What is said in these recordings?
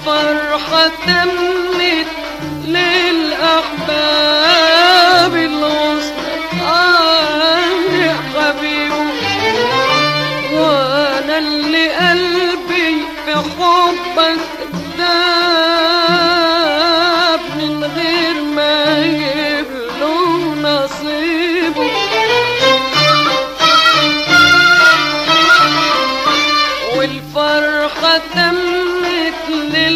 والفرحة تمت للأحباب الغصن آه يا حبيبي وانا اللي قلبي في حبك داب من غير ما يجيب له نصيبه والفرحة تمت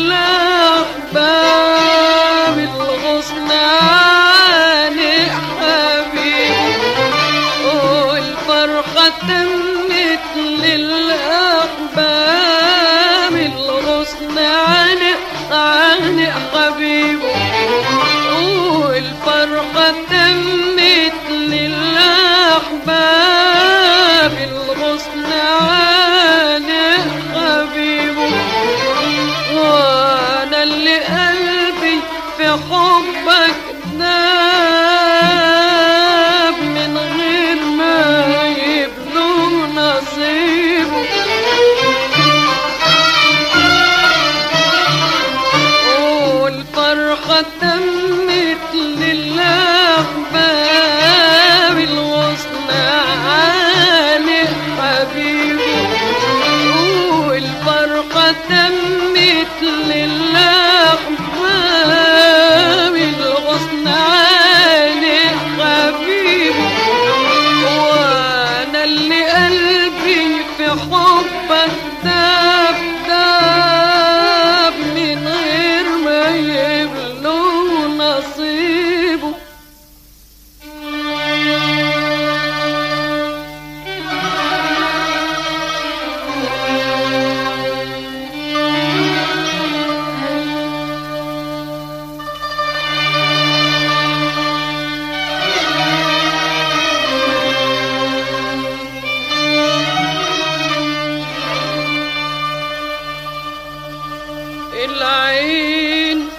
للأحباب الغصن عن حبيبي والفرحة تمت للأحباب الغصن عن عن حبيبه والفرحة تمت للأحباب الغصن عن حبيبه وانا اللي قلبي في حبك ناب من غير ما يبدو نصيبه والفرحة تمت للأحباب الغصن عن حبيبي والفرحة تمت للأحباب الغصن عن حبيبي وانا اللي قلبي في حبك داب داب من غير ما يبلو نصيبه العين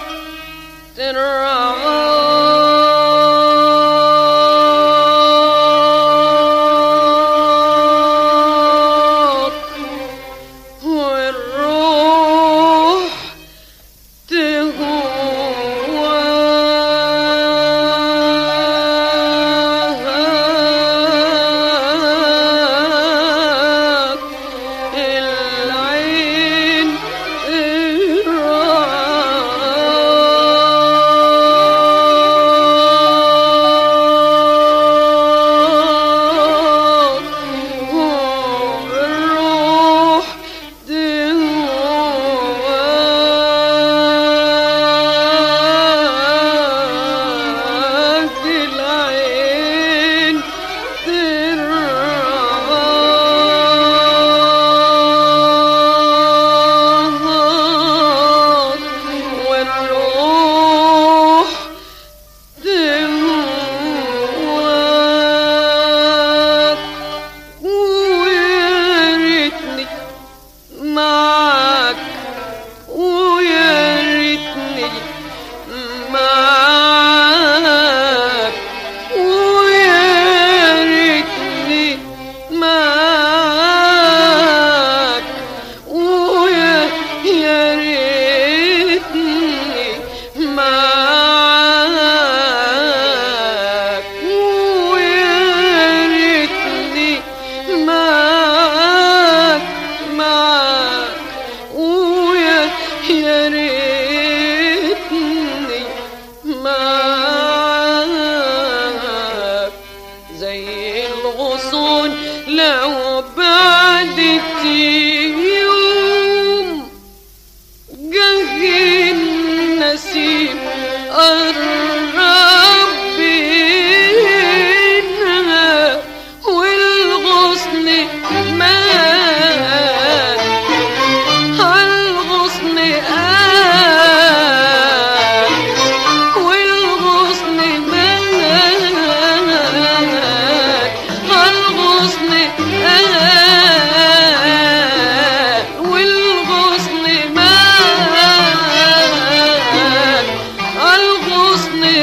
ترعاك والروح تهواك العين الراك والروح تهواك العين ترعاك والروح تهواك ويا ريتني معاك ويا ريتني معاك ويا ريتني معاك ويا يا ريتني معاك ويا ريتني معاك معاك ويا يا ريتني معاك زي الغصون لو بعدت يوم جه النسيم قرب بينا والغصن مات الغصن قال والغصن مات الغصن قال والغصن مات الغصن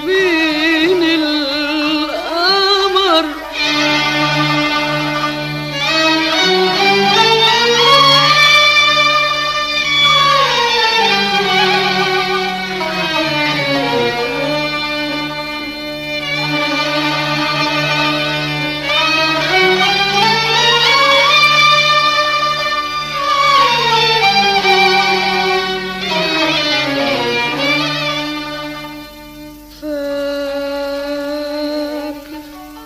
جبين القمر فاكر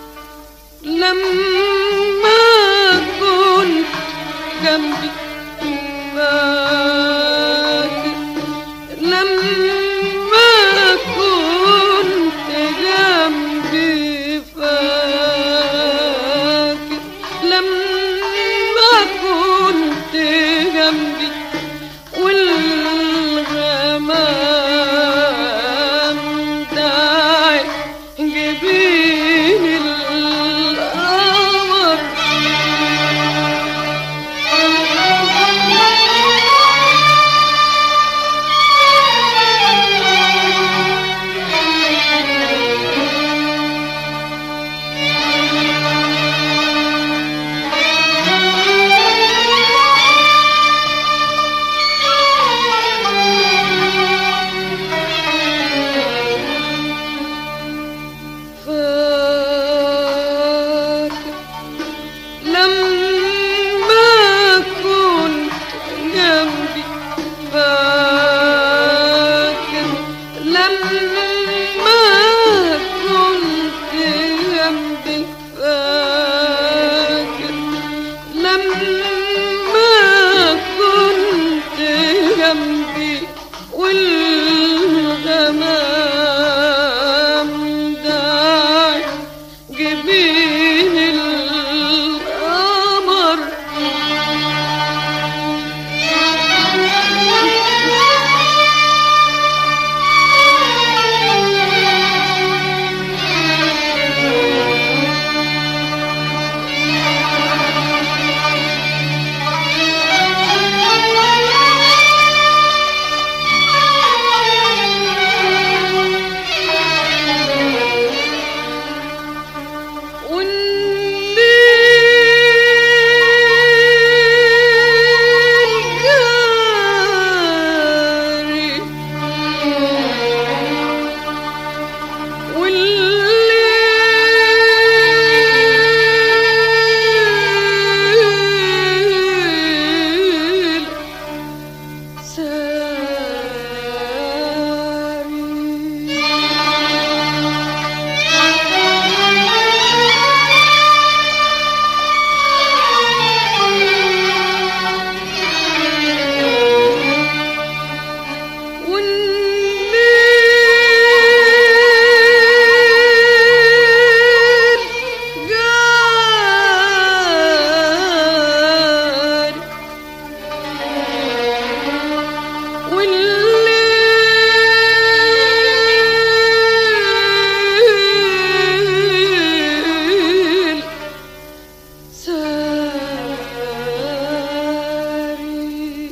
لما كنت جنبي فاكر لما كنت جنبي فاكر لما كنت جنبي والغمام داعي جبين القمر فاكر لما كنت جنبي فاكر لما كنت جنبي فاكر لما كنت جنبي والغمام داعي جبين القمر والليل جاري والليل ساري والليل جاري والليل ساري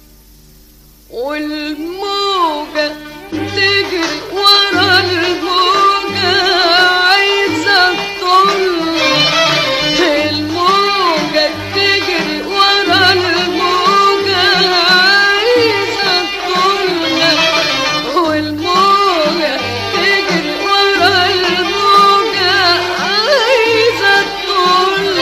والموجة تجري ورا الموجة عايزة تطل الموجة تجري ورا الموجة عايزة تطل والموجة تجري ورا الموجة عايزة تطل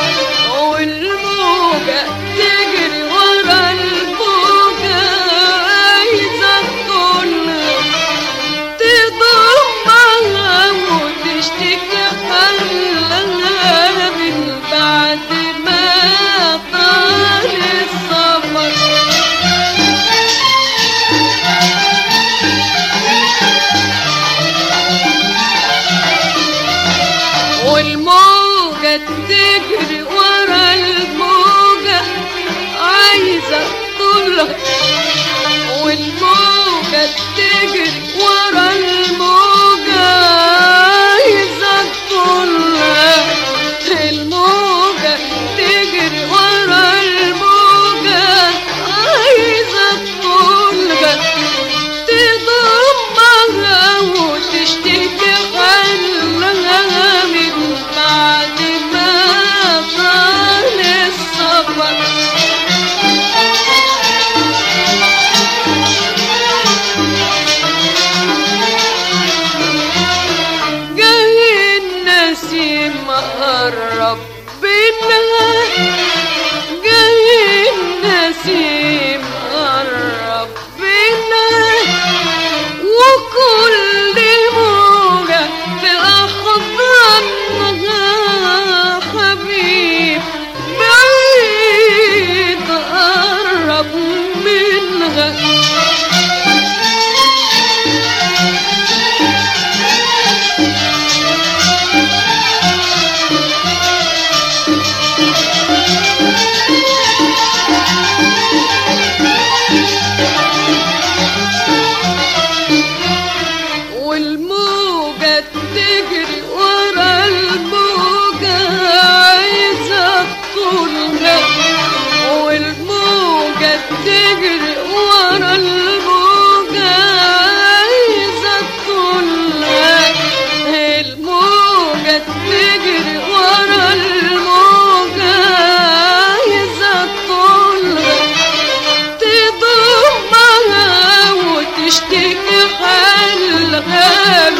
والموجة تجري ورا الموجة عايزة تطل تضمها وتشتكي حلها من بعد ما طال السفر والموجة تجري ورا الموجة عايزة تطلع والموجة تجري ورا الموجة عايزة تطلع الموجة تجري ورا الموجة عايزة تطلع تضمها وتشتكي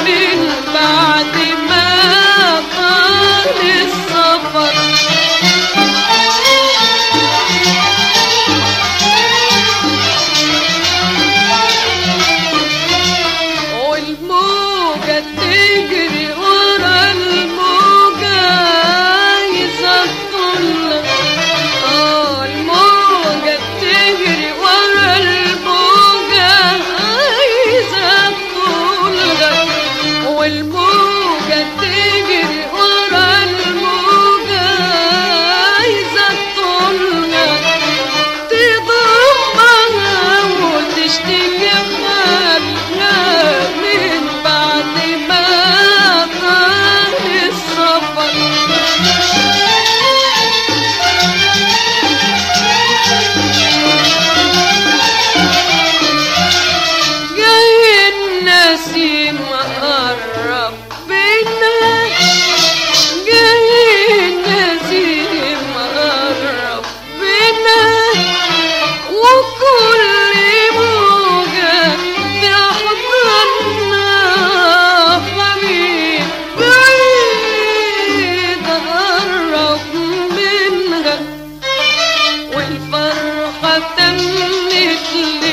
من بعد ما طال السفر والموجة تجري ورا الموجة عايزة تطلع اه الموجة بتجري ورا الموجة عايزة تطلع والموجة تجري ورا الموجة عايزة تطلع تضمها وتشتكي حالها من بعد ما طال السفر جاي النسيم قرب بينا جاي النسيم قرب بينا وكل موجة تحضننا حبيب بعيد قرب منها والفرحة تمت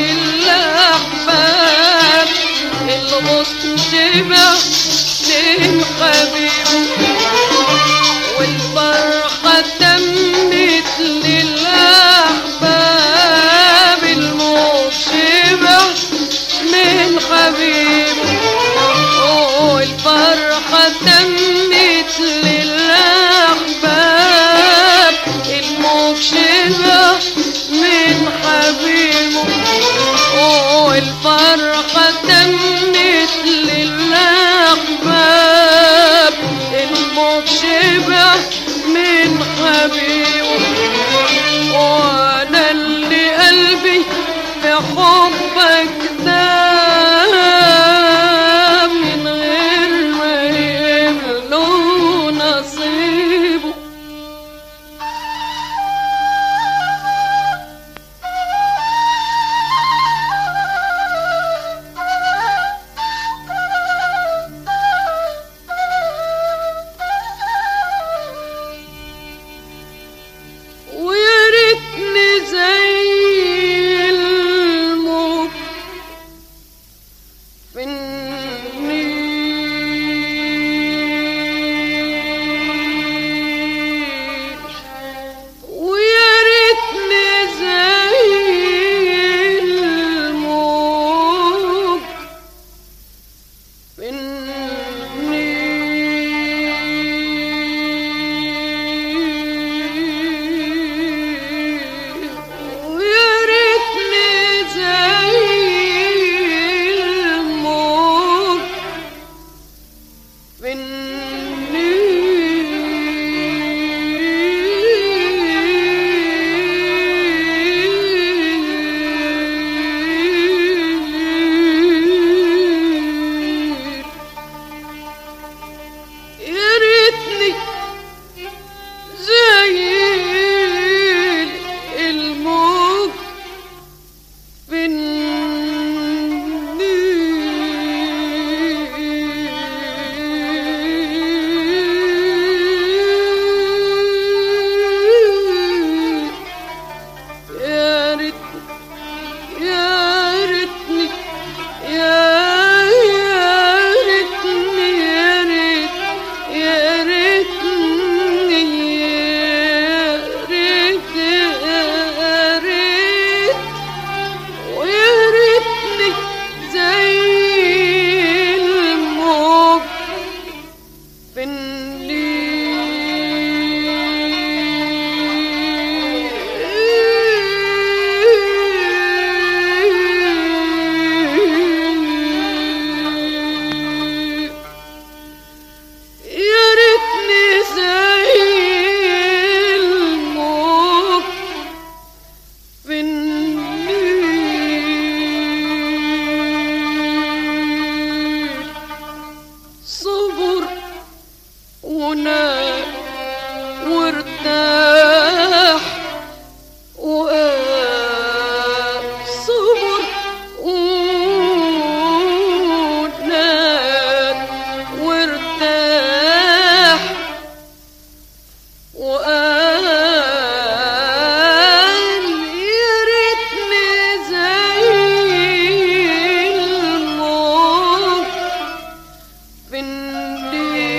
للأحباب الغصن شبع من حبيبه والفرحة تمت للأحباب الموت شبع من حبيبه والفرحة تمت للأحباب الموت شبع من حبيبه والفرحة تمت للأحباب الموت شبع من حبيبه وانا اللي قلبي في حبك دام من غير ما يملوا نصيبه ويا ريتني زي الموج في النيل ويا ريتني زي الموج في النيل ويا ريتني زي الموج في النيل يا ريتني زي الموج في في النيل